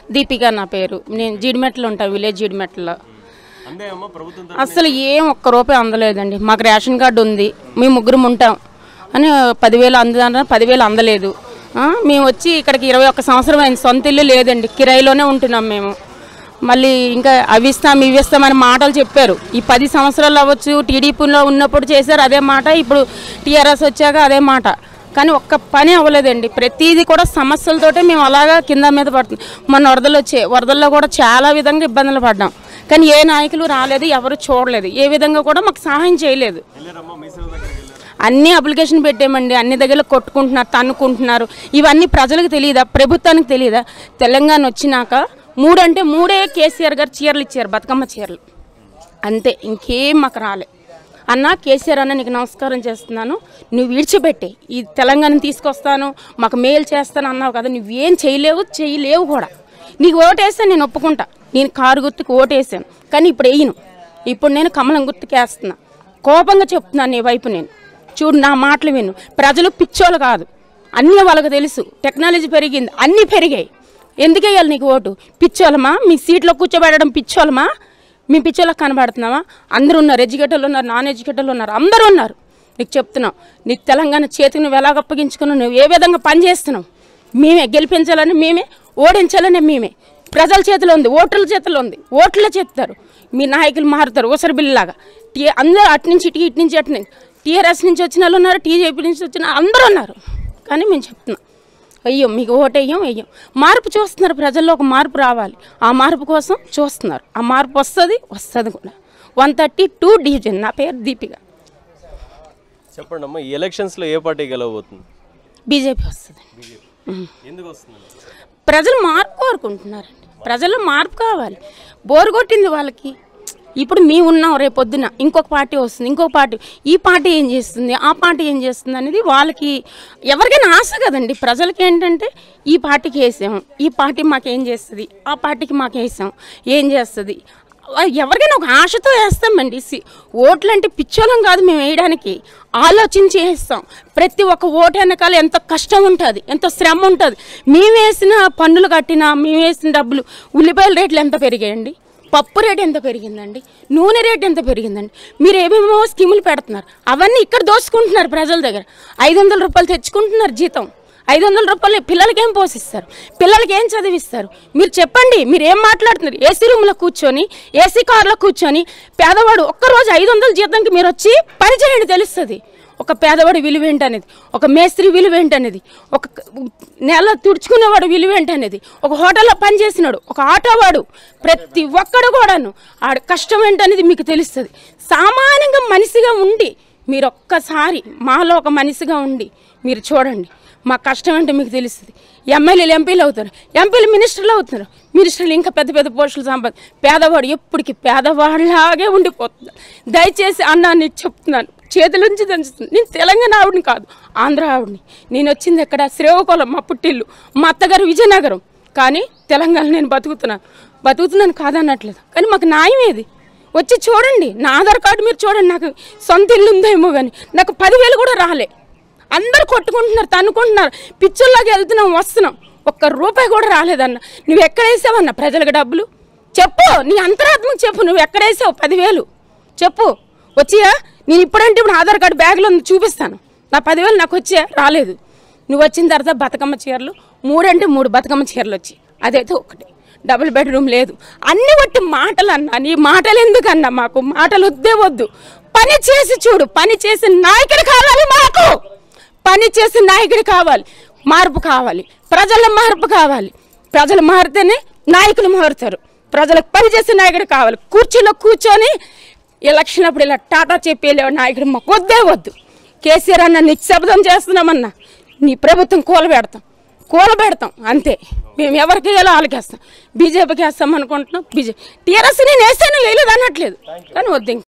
దీపిక నా పేరు నేను జీడిమెట్లో ఉంటాను విలేజ్ జీడిమెట్లో అందే అమ్మ ప్రభుత్వం తరఫున అసలు ఏం ఒక్క రూపాయి అందలేదండి మాకు రేషన్ కార్డు ఉంది మేము ముగ్గురం ఉంటాం అని పదివేలు అందదన్న పదివేలు అందలేదు ఆ, మేము వచ్చి ఇక్కడికి ఇరవై ఒక్క సంవత్సరం అయింది సొంత ఇల్లు లేదండి కిరాయిలోనే ఉంటున్నాం మేము మళ్ళీ ఇంకా అవి ఇస్తాం ఇవి ఇస్తామని మాటలు చెప్పారు ఈ పది సంవత్సరాలు అవ్వచ్చు టీడీపీలో ఉన్నప్పుడు చేశారు అదే మాట ఇప్పుడు టీఆర్ఎస్ వచ్చాక అదే మాట కానీ ఒక్క పని అవ్వలేదండి ప్రతిదీ కూడా సమస్యలతోటే మేము అలాగా కింద మీద పడుతుంది మొన్న వరదలు వచ్చాయి వరదల్లో కూడా చాలా విధంగా ఇబ్బందులు పడ్డాం కానీ ఏ నాయకులు రాలేదు ఎవరు చూడలేదు ఏ విధంగా కూడా మాకు సహాయం చేయలేదు వెళ్ళారమ్మా మీ సేవ దగ్గరికి వెళ్ళారు అన్ని అప్లికేషన్ పెట్టామండి అన్ని దగ్గర కొట్టుకుంటున్నారు తన్నుకుంటున్నారు ఇవన్నీ ప్రజలకు తెలియదా ప్రభుత్వానికి తెలియదా తెలంగాణ వచ్చినాక మూడు అంటే మూడే కేసీఆర్ గారు చీరలు ఇచ్చారు బతుకమ్మ చీరలు అంతే ఇంకేం మాకు రాలే అన్న కేసీఆర్ అన్న నీకు నమస్కారం చేస్తున్నాను నువ్వు విడిచిపెట్టే ఈ తెలంగాణ తీసుకొస్తాను మాకు మేలు చేస్తాను అన్నావు కదా నువ్వేం చేయలేవు చేయలేవు కూడా నీకు ఓటేస్తే నేను ఒప్పుకుంటా నేను కారు గుర్తుకు ఓటేసాను కానీ ఇప్పుడు వేయను ఇప్పుడు నేను కమలం గుర్తుకు వేస్తున్నా కోపంగా చెప్తున్నాను నీ వైపు నేను చూడు నా మాటలు విను ప్రజలు పిచ్చోళ్ళు కాదు అన్నీ వాళ్ళకి తెలుసు టెక్నాలజీ పెరిగింది అన్నీ పెరిగాయి ఎందుకు వేయాలి నీకు ఓటు పిచ్చోళ్ళమా మీ సీట్లో కూర్చోబెట్టడం పిచ్చోళ్ళమా మీ పిచ్చోళ్ళకి కనబడుతున్నావా అందరూ ఉన్నారు ఎడ్యుకేటర్లు ఉన్నారు నాన్ ఎడ్యుకేటర్లు ఉన్నారు అందరూ ఉన్నారు నీకు చెప్తున్నావు నీకు తెలంగాణ చేతికి నువ్వు ఎలాగ అప్పగించుకున్నావు నువ్వు ఏ విధంగా పని చేస్తున్నావు మేమే గెలిపించాలని మేమే ఓడించాలని మేమే ప్రజల చేతిలో ఉంది ఓటర్ల చేతిలో ఉంది ఓట్ల చెప్తారు మీ నాయకులు మారుతారు ఊసరి బిల్లులాగా టీ అందరూ అటు నుంచి ఇటు ఇటు నుంచి అటు నుంచి టీఆర్ఎస్ నుంచి వచ్చిన వాళ్ళు ఉన్నారు టీజేపీ నుంచి వచ్చిన అందరూ ఉన్నారు కానీ మేము చెప్తున్నాం అయ్యో మీకు ఓటేయం వెయ్యం మార్పు చూస్తున్నారు ప్రజల్లో ఒక మార్పు రావాలి ఆ మార్పు కోసం చూస్తున్నారు ఆ మార్పు వస్తుంది వస్తుంది కూడా వన్ థర్టీ టూ డివిజన్ నా పేరు దీపిక చెప్పండి అమ్మా ఈ ఎలక్షన్స్లో ఏ పార్టీ గెలవబోతుంది బీజేపీ వస్తుంది ఎందుకు వస్తుంది ప్రజలు మార్పు కోరుకుంటున్నారండి ప్రజలు మార్పు కావాలి బోరు కొట్టింది వాళ్ళకి ఇప్పుడు మేము ఉన్నాం రేపు పొద్దున ఇంకొక పార్టీ వస్తుంది ఇంకొక పార్టీ ఈ పార్టీ ఏం చేస్తుంది ఆ పార్టీ ఏం చేస్తుంది అనేది వాళ్ళకి ఎవరికైనా ఆశ కదండి ప్రజలకి ఏంటంటే ఈ పార్టీకి వేసాం ఈ పార్టీ మాకేం చేస్తుంది ఆ పార్టీకి మాకు వేసాం ఏం చేస్తుంది ఎవరికైనా ఒక ఆశతో వేస్తామండి సి- ఓట్లు అంటే పిచ్చోళం కాదు మేము వేయడానికి ఆలోచించి వేస్తాం ప్రతి ఒక్క ఓటు వెనకాల ఎంత కష్టం ఉంటుంది ఎంత శ్రమ ఉంటుంది మేము వేసిన పన్నులు కట్టినా మేము వేసిన డబ్బులు ఉల్లిపాయల రేట్లు ఎంత పెరిగాయండి పప్పు రేట్ ఎంత పెరిగిందండి నూనె రేట్ ఎంత పెరిగిందండి మీరు ఏమేమో స్కీములు పెడుతున్నారు అవన్నీ ఇక్కడ దోసుకుంటున్నారు ప్రజల దగ్గర ఐదు వందల రూపాయలు తెచ్చుకుంటున్నారు జీతం ఐదు వందల రూపాయలు పిల్లలకి ఏం పోషిస్తారు పిల్లలకి ఏం చదివిస్తారు మీరు చెప్పండి మీరు ఏం మాట్లాడుతున్నారు ఏసీ రూమ్లో కూర్చొని ఏసీ కార్లో కూర్చొని పేదవాడు ఒక్కరోజు ఐదు వందల జీతంకి మీరు వచ్చి పని చేయండి తెలుస్తుంది ఒక పేదవాడి విలువ ఏంటనేది ఒక మేస్త్రి విలువ ఏంటనేది ఒక నెల తుడుచుకునేవాడు విలువ ఏంటనేది ఒక హోటల్లో పనిచేసినాడు ఒక ఆటోవాడు ప్రతి ఒక్కడు కూడాను ఆడ కష్టం ఏంటనేది మీకు తెలుస్తుంది సామాన్యంగా మనిషిగా ఉండి మీరు ఒక్కసారి మాలో ఒక మనిషిగా ఉండి మీరు చూడండి మా కష్టం అంటే మీకు తెలుస్తుంది ఎమ్మెల్యేలు ఎంపీలు అవుతారు ఎంపీలు మినిస్టర్లు అవుతారు మినిస్టర్లు ఇంకా పెద్ద పెద్ద పోస్టులు సంపాద పేదవాడు ఎప్పటికీ పేదవాడిలాగే ఉండిపోతుంది దయచేసి అన్న నీకు చెప్తున్నాను చేతుల నుంచి దంచుతుంది నేను తెలంగాణ ఆవిడని కాదు ఆంధ్ర ఆవిడని నేను వచ్చింది ఎక్కడ శ్రీకాకుళం మా పుట్టిల్లు మా అత్తగారు విజయనగరం కానీ తెలంగాణ నేను బతుకుతున్నాను బతుకుతున్నాను కాదన్నట్లేదు కానీ మాకు న్యాయం ఏది వచ్చి చూడండి నా ఆధార్ కార్డు మీరు చూడండి నాకు సొంత ఇల్లు ఉందేమో కానీ నాకు పదివేలు కూడా రాలే అందరు కొట్టుకుంటున్నారు తన్నుకుంటున్నారు పిచ్చుల్లాగా వెళ్తున్నాం వస్తున్నాం ఒక్క రూపాయి కూడా రాలేదన్న నువ్వు ఎక్కడ వేసావన్న ప్రజలకు డబ్బులు చెప్పు నీ అంతరాత్మకు చెప్పు నువ్వు ఎక్కడ వేసావు పదివేలు చెప్పు వచ్చియా నేను ఇప్పుడంటే ఇప్పుడు ఆధార్ కార్డు బ్యాగ్లో ఉంది చూపిస్తాను నా పదివేలు నాకు వచ్చా రాలేదు నువ్వు వచ్చిన తర్వాత బతుకమ్మ చీరలు మూడంటే మూడు బతుకమ్మ చీరలు వచ్చి అదైతే ఒకటి డబుల్ బెడ్రూమ్ లేదు అన్ని బట్టి మాటలు అన్నా నీ మాటలు ఎందుకన్నా మాకు మాటలు వద్దే వద్దు పని చేసి చూడు పని చేసి నాయకుడు కావాలి మాకు పని చేసి నాయకుడు కావాలి మార్పు కావాలి ప్రజల మార్పు కావాలి ప్రజలు మారితేనే నాయకులు మారుతారు ప్రజలకు పని చేసే నాయకుడు కావాలి కుర్చీలో కూర్చొని ఎలక్షన్ అప్పుడు ఇలా టాటా చెప్పి వెళ్ళే నాయకుడు మాకు వద్దే వద్దు కేసీఆర్ అన్న నిశ్శబ్దం చేస్తున్నామన్నా నీ ప్రభుత్వం కూలబెడతాం కూలబెడతాం అంతే మేము ఎవరికి వేయాలో వాళ్ళకి వేస్తాం బీజేపీకి వేస్తాం అనుకుంటున్నాం బీజేపీ టీఆర్ఎస్ నేను వేస్తాను వేయలేదు అనట్లేదు కానీ వద్దు ఇంక.